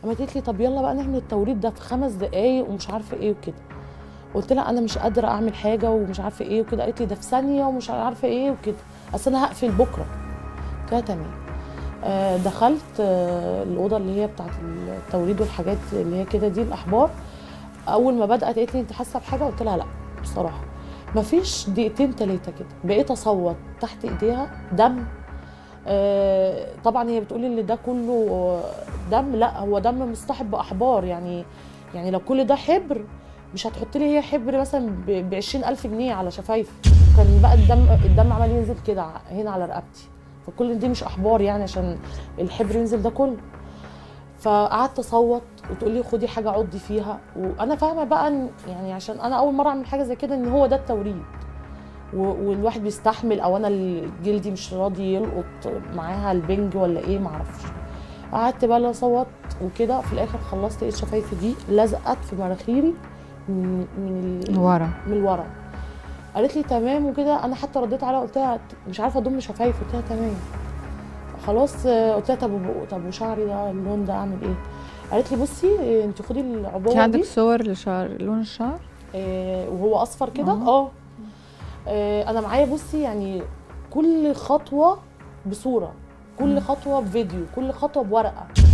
قامت قالت لي طب يلا بقى نعمل التوريد ده في خمس دقايق ومش عارفه ايه وكده قلت لها انا مش قادره اعمل حاجه ومش عارفه ايه وكده قالت لي ده في ثانيه ومش عارفه ايه وكده اصل انا هقفل بكره قلت لها تمام آه، دخلت آه، الاوضه اللي هي بتاعت التوريد والحاجات اللي هي كده دي الاحبار اول ما بدات قالت لي انت حاسه بحاجه قلت لها لا بصراحه مفيش دقيقتين ثلاثه كده بقيت اصوت تحت ايديها دم آه، طبعا هي بتقولي ان ده كله دم لا هو دم مصطحب باحبار يعني يعني لو كل ده حبر مش هتحط لي هي حبر مثلا ب 20000 جنيه على شفايفي كان بقى الدم الدم عمال ينزل كده ع- هنا على رقبتي فكل دي مش احبار يعني عشان الحبر ينزل ده كله فقعدت اصوت وتقول لي خدي حاجه عضي فيها وانا فاهمه بقى ان يعني عشان انا اول مره اعمل حاجه زي كده ان هو ده التوريد و- والواحد بيستحمل او انا ال- جلدي مش راضي يلقط معاها البنج ولا ايه معرفش قعدت بقى اصوت وكده في الاخر خلصت لقيت شفايفي دي لزقت في مناخيري من من ال- ورا من الورا قالت لي تمام وكده انا حتى رديت عليها قلت لها مش عارفه اضم شفايفي قلت لها تمام خلاص آه، قلت لها طب وب- طب وشعري ده اللون ده اعمل ايه قالت لي بصي آه، انت خدي في العبوه عندك دي صور لشعر لون الشعر آه، وهو اصفر كده آه. اه آه، انا معايا بصي يعني كل خطوه بصوره كل خطوه بفيديو كل خطوه بورقه